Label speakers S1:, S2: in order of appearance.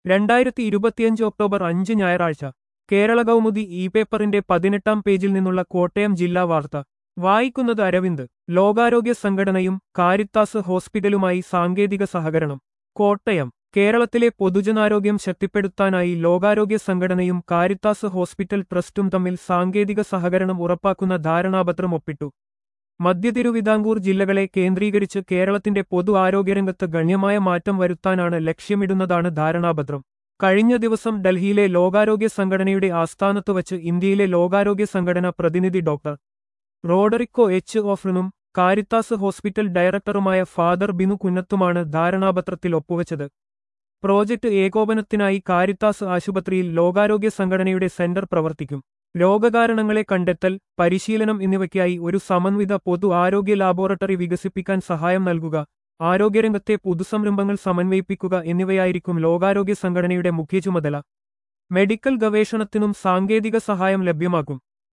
S1: രണ്ടായിരത്തി ഇരുപത്തിയഞ്ച് ഒക്ടോബർ അഞ്ച് ഞായറാഴ്ച കേരള കൗമുദി ഇ പേപ്പറിന്റെ പതിനെട്ടാം പേജിൽ നിന്നുള്ള കോട്ടയം ജില്ലാ വാർത്ത വായിക്കുന്നത് അരവിന്ദ് ലോകാരോഗ്യ സംഘടനയും കാരിത്താസ് ഹോസ്പിറ്റലുമായി സാങ്കേതിക സഹകരണം കോട്ടയം കേരളത്തിലെ പൊതുജനാരോഗ്യം ശക്തിപ്പെടുത്താനായി ലോകാരോഗ്യ സംഘടനയും കാരിത്താസ് ഹോസ്പിറ്റൽ ട്രസ്റ്റും തമ്മിൽ സാങ്കേതിക സഹകരണം ഉറപ്പാക്കുന്ന ധാരണാപത്രം ഒപ്പിട്ടു മധ്യതിരുവിതാംകൂർ ജില്ലകളെ കേന്ദ്രീകരിച്ച് കേരളത്തിന്റെ പൊതു ആരോഗ്യരംഗത്ത് ഗണ്യമായ മാറ്റം വരുത്താനാണ് ലക്ഷ്യമിടുന്നതാണ് ധാരണാപത്രം കഴിഞ്ഞ ദിവസം ഡൽഹിയിലെ ലോകാരോഗ്യ സംഘടനയുടെ ആസ്ഥാനത്ത് വച്ച് ഇന്ത്യയിലെ ലോകാരോഗ്യ സംഘടന പ്രതിനിധി ഡോക്ടർ റോഡറിക്കോ എച്ച് ഓഫ്രനും കാരിത്താസ് ഹോസ്പിറ്റൽ ഡയറക്ടറുമായ ഫാദർ ബിനു കുന്നത്തുമാണ് ധാരണാപത്രത്തിൽ ഒപ്പുവച്ചത് പ്രോജക്ട് ഏകോപനത്തിനായി കാരിത്താസ് ആശുപത്രിയിൽ ലോകാരോഗ്യ സംഘടനയുടെ സെന്റർ പ്രവർത്തിക്കും രോഗകാരണങ്ങളെ കണ്ടെത്തൽ പരിശീലനം എന്നിവയ്ക്കായി ഒരു സമന്വിത പൊതു ആരോഗ്യ ലാബോറട്ടറി വികസിപ്പിക്കാൻ സഹായം നൽകുക ആരോഗ്യരംഗത്തെ പുതുസംരംഭങ്ങൾ സമന്വയിപ്പിക്കുക എന്നിവയായിരിക്കും ലോകാരോഗ്യ സംഘടനയുടെ മുഖ്യ ചുമതല മെഡിക്കൽ ഗവേഷണത്തിനും സാങ്കേതിക സഹായം ലഭ്യമാക്കും